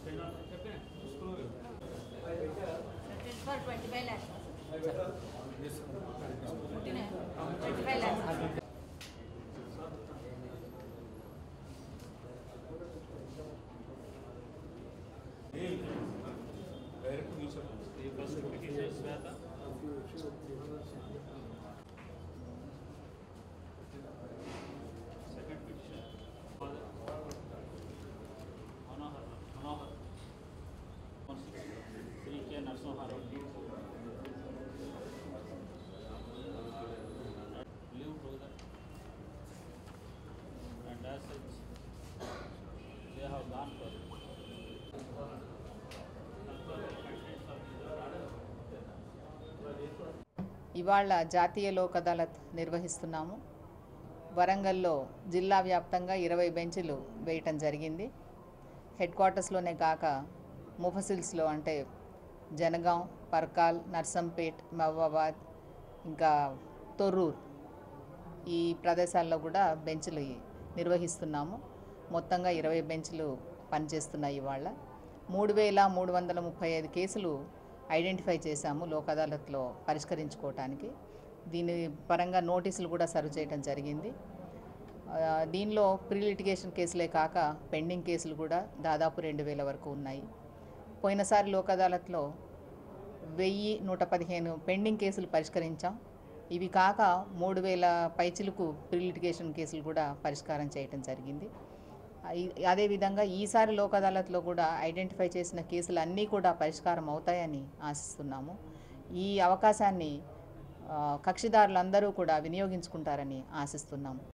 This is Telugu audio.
for 25 lakhs. Fourteen, 25 lakhs. Shri K Narasimharao live together and as such they have gone for ఇవాళ జాతీయ లోక్ అదాలత్ నిర్వహిస్తున్నాము వరంగల్లో జిల్లా వ్యాప్తంగా ఇరవై బెంచ్లు వేయటం జరిగింది హెడ్ క్వార్టర్స్లోనే కాక ముఫసిల్స్లో అంటే జనగాం పర్కాల్ నర్సంపేట్ మహబాబాద్ ఇంకా తొర్రూర్ ఈ ప్రదేశాల్లో కూడా బెంచ్లు నిర్వహిస్తున్నాము మొత్తంగా ఇరవై బెంచ్లు పనిచేస్తున్నాయి ఇవాళ మూడు వేల మూడు వందల ముప్పై ఐదు కేసులు ఐడెంటిఫై చేశాము లోక్ అదాలత్లో పరిష్కరించుకోవటానికి దీని పరంగా నోటీసులు కూడా సర్వ్ చేయడం జరిగింది ఆ, దీనిలో ప్రీ లిటిగేషన్ కేసులే కాక పెండింగ్ కేసులు కూడా దాదాపు రెండు వేల వరకు ఉన్నాయి పోయినసారి లోక్ అదాలత్లో వెయ్యి నూట పదిహేను పెండింగ్ కేసులు పరిష్కరించాం ఇవి కాక మూడు వేల పైచిలకు ప్రీ లిటిగేషన్ కేసులు కూడా పరిష్కారం చేయటం జరిగింది ఈ- అదేవిధంగా ఈసారి లోక్ అదాలత్లో కూడా ఐడెంటిఫై చేసిన కేసులు అన్నీ కూడా పరిష్కారం అవుతాయని ఆశిస్తున్నాము ఈ అవకాశాన్ని ఆ, కక్షిదారులందరూ కూడా వినియోగించుకుంటారని ఆశిస్తున్నాము